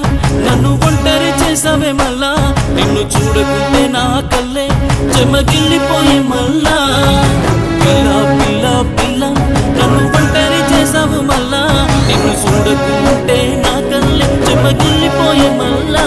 నన్ను ఒంటరి చేసావే మళ్ళా నిన్ను చూడకుంటే నా కల్లే చెమగిల్లిపోయే మళ్ళా పిల్ల పిల్ల పిల్ల నన్ను ఒంటరి చేసావు మళ్ళా నిన్ను చూడకుంటే నా కల్లే చెమగిల్లిపోయే మళ్ళా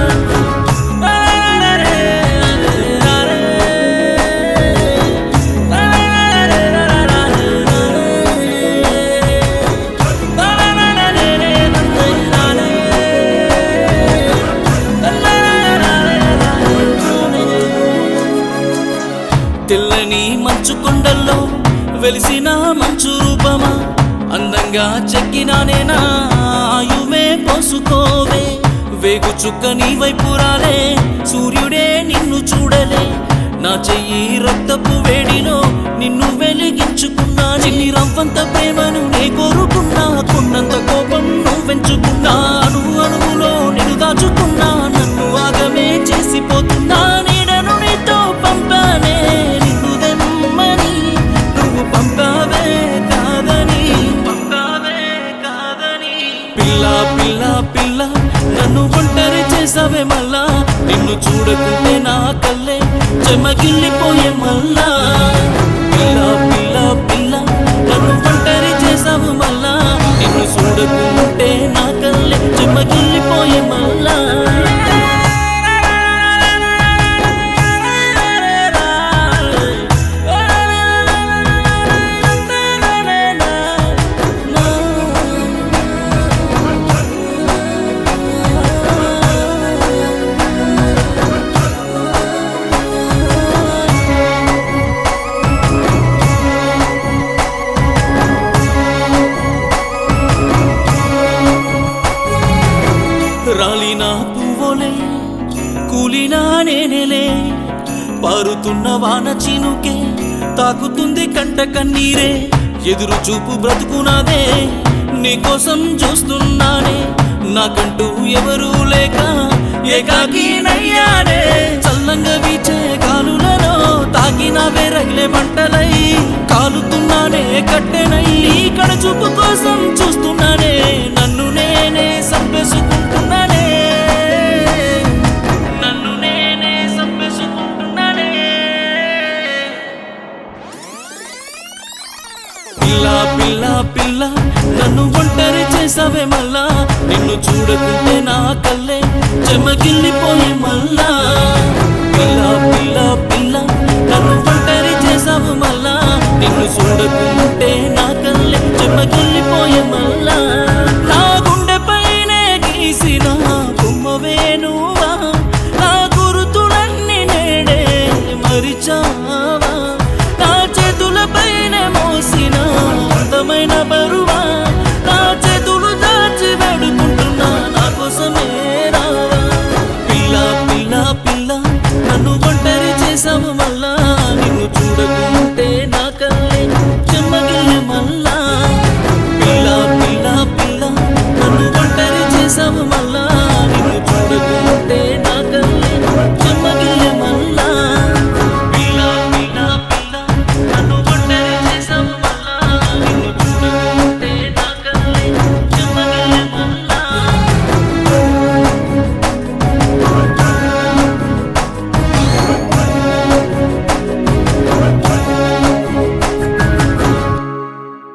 తెల్లని మంచు కొండల్లో వెలిసిన మంచు రూపమా అందంగా చెక్కినానేనా ఆయువే పోసుకోవే వేగు చుక్క నీ వైపు రాలే సూర్యుడే నిన్ను చూడలే నా చెయ్యి రక్తపు వేడిలో నిన్ను వెలిగించుకున్నా చిన్ని రవ్వంత ప్రేమను నే కోరుకున్నా కొన్నంత కోపం నువ్వు పెంచుకున్నా అణువు అణువులో నేను దాచుకున్నా నన్ను ఆగమే చేసిపోతున్నా నీడను నీతో పంపానే నిన్ను దెమ్మని నువ్వు పంపావే కాదని పంపావే కాదని పిల్ల పిల్ల పిల్ల నన్ను ఒంటరి చేసావే మళ్ళా నిన్ను చూడకుంటే నా కల్లే చెమగిల్లిపోయే మళ్ళా పిల్ల పిల్ల పిల్ల నన్ను ఒంటరి చేసావు మళ్ళా నిన్ను చూడకుంటే నా కల్లే చెమగిల్లిపోయే మళ్ళా రాలిన పువ్వులే కూలినా నేనేలే పారుతున్న వాన చినుకే తాకుతుంది కంట కన్నీరే ఎదురు చూపు బ్రతుకునాదే నీకోసం చూస్తున్నానే నాకంటూ ఎవరూ లేక ఏకాకి నయ్యానే చల్లంగా వీచే గాలులలో తాకినవే రగిలే మంటలై కాలుతున్నానే కట్టెనై నీ కడ చూపు కోసం చూస్తున్నానే నన్ను నేనే సంపేసుకుంటున్నానే నన్ను నేనే సంపేసుకుంటున్నానే పిల్ల పిల్ల పిల్ల నన్ను ఒంటరి చేసావే మళ్ళా నిన్ను చూడకుంటే నా కల్లే చెమగిల్లిపోయే మళ్ళా పిల్ల పిల్ల పిల్ల నన్ను ఒంటరి చేసావు మళ్ళా నిన్ను చూడకుంటే నా కల్లే చెమగిల్లిపోయే మళ్ళా నా గుండె పైనే గీసిన బొమ్మవే నువ్వు